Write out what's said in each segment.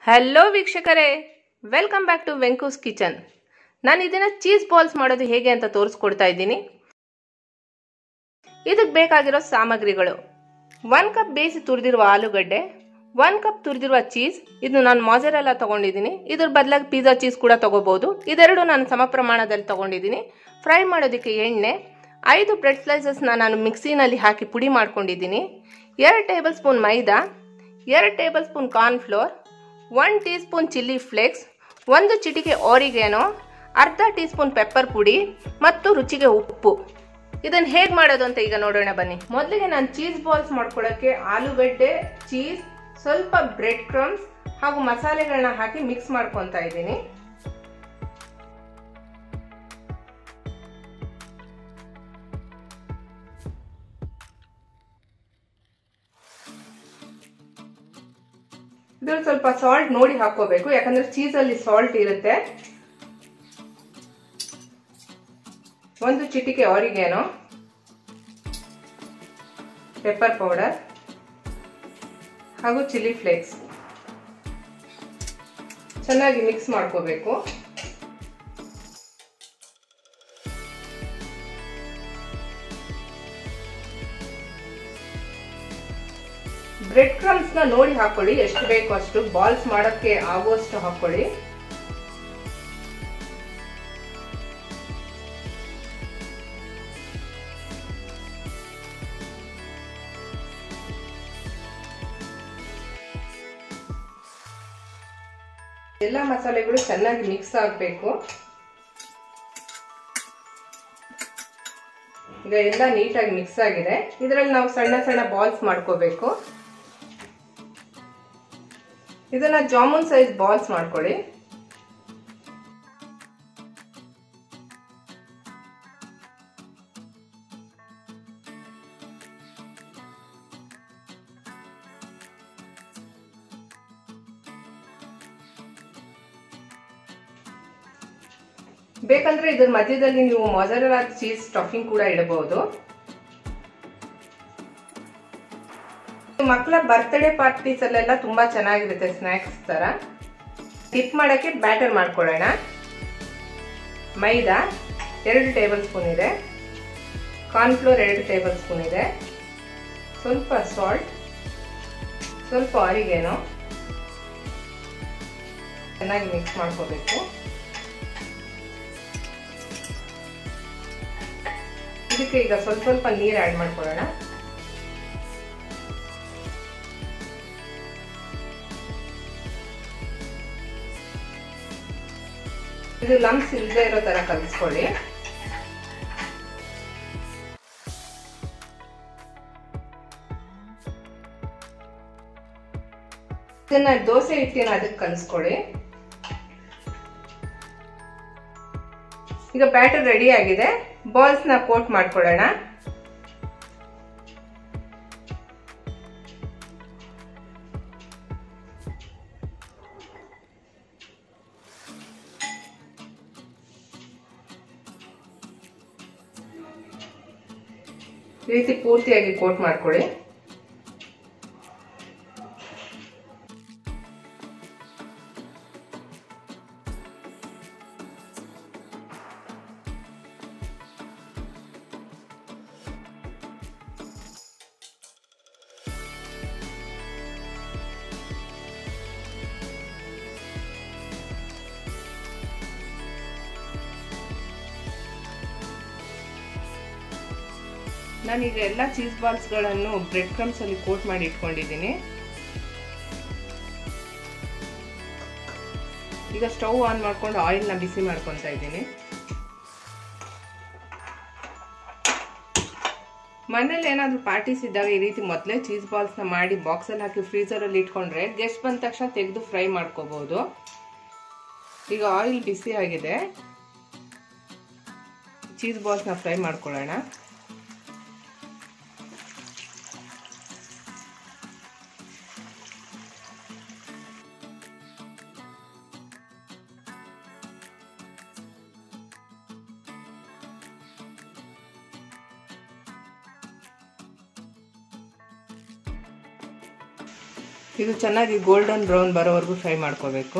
hello ವೀಕ್ಷಕರೇ welcome back to Venku's kitchen ನಾನು ಇದನ್ನ ಚೀಸ್ ಬಾಲ್ಸ್ ಮಾಡೋದು ಹೇಗೆ ಅಂತ ತೋರಿಸ್ಕೊಡ್ತಾ ಇದ್ದೀನಿ ಇದಕ್ಕೆ ಬೇಕಾಗಿರೋ ಸಾಮಗ್ರಿಗಳು ಒನ್ ಕಪ್ ಬೇಯಿಸಿ ತುರಿದಿರುವ ಆಲೂಗಡ್ಡೆ ಒನ್ ಕಪ್ ತುರಿದಿರುವ ಚೀಸ್ ಇದು ನಾನು ಮಾಜರೆಲ್ಲ ತಗೊಂಡಿದ್ದೀನಿ ಇದ್ರ ಬದಲಾಗಿ ಪಿಜ್ಜಾ ಚೀಸ್ ಕೂಡ ತಗೋಬಹುದು ಇದೆರಡು ನಾನು ಸಮ ಪ್ರಮಾಣದಲ್ಲಿ ತಗೊಂಡಿದ್ದೀನಿ ಫ್ರೈ ಮಾಡೋದಕ್ಕೆ ಎಣ್ಣೆ ಐದು ಬ್ರೆಡ್ ಸ್ಲೈಸಸ್ನ ನಾನು ಮಿಕ್ಸಿನಲ್ಲಿ ಹಾಕಿ ಪುಡಿ ಮಾಡ್ಕೊಂಡಿದ್ದೀನಿ ಎರಡು ಟೇಬಲ್ ಸ್ಪೂನ್ ಮೈದಾ ಎರಡು tablespoon cornflour one teaspoon chilli flakes ಒಂದು ಚಿಟಿಕೆ ಆರಿಗೇನೋ ಅರ್ಧ ಟೀ ಸ್ಪೂನ್ ಪೆಪ್ಪರ್ ಪುಡಿ ಮತ್ತು ರುಚಿಗೆ ಉಪ್ಪು ಇದನ್ನು ಹೇಗೆ ಮಾಡೋದು ಅಂತ ಈಗ ನೋಡೋಣ ಬನ್ನಿ ಮೊದಲಿಗೆ ನಾನು ಚೀಸ್ ಬಾಲ್ಸ್ ಮಾಡ್ಕೊಳ್ಳೋಕ್ಕೆ ಆಲೂಗಡ್ಡೆ ಚೀಸ್ ಸ್ವಲ್ಪ ಬ್ರೆಡ್ ಕ್ರಮ್ಸ್ ಹಾಗೂ ಮಸಾಲೆಗಳನ್ನ ಹಾಕಿ ಮಿಕ್ಸ್ ಮಾಡ್ಕೊತಾ ಇದ್ದೀನಿ ಇದ್ರಲ್ಲಿ ಸ್ವಲ್ಪ ಸಾಲ್ಟ್ ನೋಡಿ ಹಾಕೋಬೇಕು ಯಾಕಂದ್ರೆ ಚೀಸ್ ಅಲ್ಲಿ ಸಾಲ್ಟ್ ಇರುತ್ತೆ ಒಂದು ಚಿಟಿಕೆ ಆರಿಗೇನೋ ಪೆಪ್ಪರ್ ಪೌಡರ್ ಹಾಗೂ ಚಿಲ್ಲಿ ಫ್ಲೇಕ್ಸ್ ಚೆನ್ನಾಗಿ ಮಿಕ್ಸ್ ಮಾಡ್ಕೋಬೇಕು ಬ್ರೆಡ್ ಕ್ರಮ್ಸ್ ನ ನೋಡಿ ಹಾಕೊಳ್ಳಿ ಎಷ್ಟು ಬೇಕು ಅಷ್ಟು ಬಾಲ್ಸ್ ಮಾಡಕ್ಕೆ ಆಗುವಷ್ಟು ಹಾಕೊಳ್ಳಿ ಎಲ್ಲ ಮಸಾಲೆಗಳು ಚೆನ್ನಾಗಿ ಮಿಕ್ಸ್ ಆಗಬೇಕು ಈಗ ಎಲ್ಲ ನೀಟಾಗಿ ಮಿಕ್ಸ್ ಆಗಿದೆ ಇದರಲ್ಲಿ ನಾವು ಸಣ್ಣ ಸಣ್ಣ ಬಾಲ್ಸ್ ಮಾಡ್ಕೋಬೇಕು ಇದನ್ನ ಜಾಮೂನ್ ಸೈಜ್ ಬಾಲ್ಸ್ ಮಾಡ್ಕೊಳ್ಳಿ ಬೇಕಂದ್ರೆ ಇದ್ರ ಮಧ್ಯದಲ್ಲಿ ನೀವು ಮೊಜರೆಲಾ ಚೀಸ್ ಸ್ಟಫಿಂಗ್ ಕೂಡ ಇಡಬಹುದು ಮಕ್ಕಳ ಬರ್ತ್ಡೇ ಪಾರ್ಟೀಸ್ ಅಲ್ಲೆಲ್ಲ ತುಂಬಾ ಚೆನ್ನಾಗಿರುತ್ತೆ ಸ್ನ್ಯಾಕ್ಸ್ ತರ ಟಿಪ್ ಮಾಡಕ್ಕೆ ಬ್ಯಾಟರ್ ಮಾಡ್ಕೊಳ್ಳೋಣ ಮೈದಾ ಎರಡು ಟೇಬಲ್ ಸ್ಪೂನ್ ಇದೆ ಕಾರ್ನ್ಫ್ಲೋರ್ ಎರಡು ಟೇಬಲ್ ಸ್ಪೂನ್ ಇದೆ ಸ್ವಲ್ಪ ಸಾಲ್ಟ್ ಸ್ವಲ್ಪ ಆರಿಗೇನೋ ಚೆನ್ನಾಗಿ ಮಿಕ್ಸ್ ಮಾಡ್ಕೋಬೇಕು ಇದಕ್ಕೆ ಈಗ ಸ್ವಲ್ಪ ಸ್ವಲ್ಪ ನೀರು ಆ್ಯಡ್ ಮಾಡ್ಕೊಳ್ಳೋಣ ಇದು ಲಂಪ್ಸ್ ಇಲ್ಲದೆ ಇರೋ ತರ ಕಲಿಸ್ಕೊಳ್ಳಿ ಇದನ್ನ ದೋಸೆ ಹಿಟ್ಟಿನ ಅದಕ್ಕೆ ಕಲಿಸ್ಕೊಳ್ಳಿ ಈಗ ಬ್ಯಾಟರ್ ರೆಡಿ ಆಗಿದೆ ಬಾಲ್ಸ್ ನ ಕೋಟ್ ಮಾಡ್ಕೊಳ್ಳೋಣ ಈ ರೀತಿ ಪೂರ್ತಿಯಾಗಿ ಕೋಟ್ ಮಾಡ್ಕೊಳ್ಳಿ ನಾನೀಗ ಎಲ್ಲ ಚೀಸ್ ಬಾಲ್ಸ್ಗಳನ್ನು ಬ್ರೆಡ್ ಕ್ರಮ್ಸ್ ಅಲ್ಲಿ ಕೋಟ್ ಮಾಡಿ ಇಟ್ಕೊಂಡಿದ್ದೀನಿ ಈಗ ಸ್ಟವ್ ಆನ್ ಮಾಡ್ಕೊಂಡು ಆಯಿಲ್ನ ಬಿಸಿ ಮಾಡ್ಕೊತಾ ಇದ್ದೀನಿ ಮನೇಲಿ ಏನಾದರೂ ಪಾರ್ಟೀಸ್ ಇದ್ದಾಗ ಈ ರೀತಿ ಮೊದಲೇ ಚೀಸ್ ಬಾಲ್ಸ್ನ ಮಾಡಿ ಬಾಕ್ಸಲ್ಲಿ ಹಾಕಿ ಫ್ರೀಸರಲ್ಲಿ ಇಟ್ಕೊಂಡ್ರೆ ಗೆಸ್ಟ್ ಬಂದ ತಕ್ಷಣ ತೆಗೆದು ಫ್ರೈ ಮಾಡ್ಕೋಬಹುದು ಈಗ ಆಯಿಲ್ ಬಿಸಿ ಆಗಿದೆ ಚೀಸ್ ಬಾಲ್ಸ್ನ ಫ್ರೈ ಮಾಡ್ಕೊಳ್ಳೋಣ ಇದು ಚೆನ್ನಾಗಿ ಗೋಲ್ಡನ್ ಬ್ರೌನ್ ಬರೋವರೆಗೂ ಫ್ರೈ ಮಾಡ್ಕೋಬೇಕು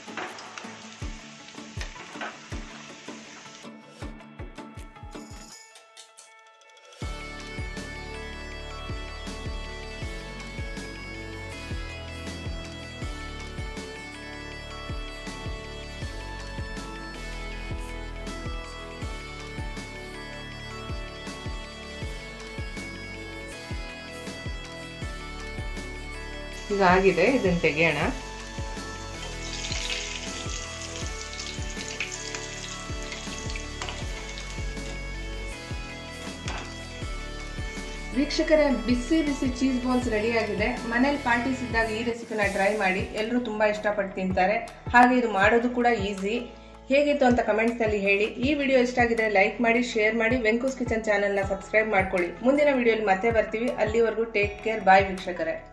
ಈಗ ಆಗಿದೆ ಇದನ್ನ ತೆಗೆಯೋಣ ವೀಕ್ಷಕರೇ ಬಿಸಿ ಬಿಸಿ ಚೀಸ್ ಬಾಲ್ಸ್ ರೆಡಿ ಆಗಿದೆ ಮನೇಲಿ ಪಾರ್ಟೀಸ್ ಇದ್ದಾಗ ಈ ರೆಸಿಪಿನ ಟ್ರೈ ಮಾಡಿ ಎಲ್ಲರೂ ತುಂಬಾ ಇಷ್ಟಪಟ್ಟು ತಿಂತಾರೆ ಹಾಗೆ ಇದು ಮಾಡೋದು ಕೂಡ ಈಸಿ ಹೇಗಿತ್ತು ಅಂತ ಕಮೆಂಟ್ಸ್ನಲ್ಲಿ ಹೇಳಿ ಈ ವಿಡಿಯೋ ಇಷ್ಟ ಆಗಿದ್ರೆ ಲೈಕ್ ಮಾಡಿ ಶೇರ್ ಮಾಡಿ ವೆಂಕೂಸ್ ಕಿಚನ್ ಚಾನೆಲ್ನ ಸಬ್ಸ್ಕ್ರೈಬ್ ಮಾಡ್ಕೊಳ್ಳಿ ಮುಂದಿನ ವಿಡಿಯೋಲಿ ಮತ್ತೆ ಬರ್ತೀವಿ ಅಲ್ಲಿವರೆಗೂ ಟೇಕ್ ಕೇರ್ ಬಾಯ್ ವೀಕ್ಷಕರೇ